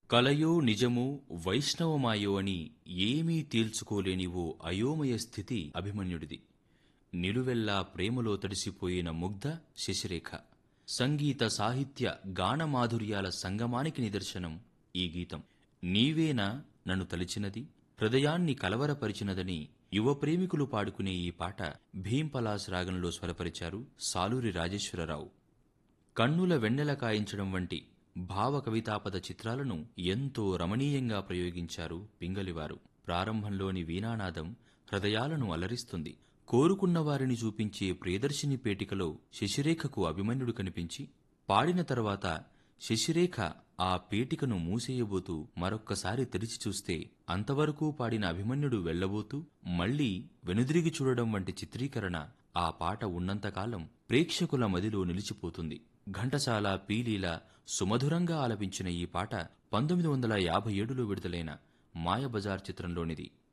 కలయో నిజమో వైష్ణవమాయో అని ఏమీ తేల్చుకోలేని ఓ అయోమయ స్థితి అభిమన్యుడిది నిలువెల్లా ప్రేమలో తడిసిపోయిన ముగ్ధ శశిరేఖ సంగీత సాహిత్య గానమాధుర్యాల సంగమానికి నిదర్శనం ఈ గీతం నీవేనా నన్ను తలిచినది హృదయాన్ని కలవరపరిచినదని యువ ప్రేమికులు పాడుకునే ఈ పాట భీంపలాస్ రాగంలో స్వరపరిచారు సాలూరి రాజేశ్వరరావు కన్నుల వెన్నెల కాయించడం వంటి భావ కవితాపద చిత్రాలను ఎంతో రమణీయంగా ప్రయోగించారు పింగళివారు ప్రారంభంలోని వీణానాదం హృదయాలను అలరిస్తుంది కోరుకున్న వారిని చూపించే ప్రియదర్శిని పేటికలో శశిరేఖకు అభిమన్యుడు కనిపించి పాడిన తర్వాత శశిరేఖ ఆ పేటికను మూసేయబోతూ మరొక్కసారి తెరిచి చూస్తే అంతవరకు పాడిన అభిమన్యుడు వెళ్లబోతూ మళ్లీ వెనుదిరిగి చూడడం వంటి చిత్రీకరణ ఆ పాట ఉన్నంతకాలం ప్రేక్షకుల మదిలో నిలిచిపోతుంది ఘంటసాల పీలీల సుమధురంగా ఆలపించిన ఈ పాట పంతొమ్మిది వందల యాభై ఏడులో విడుదలైన మాయబజార్ చిత్రంలోనిది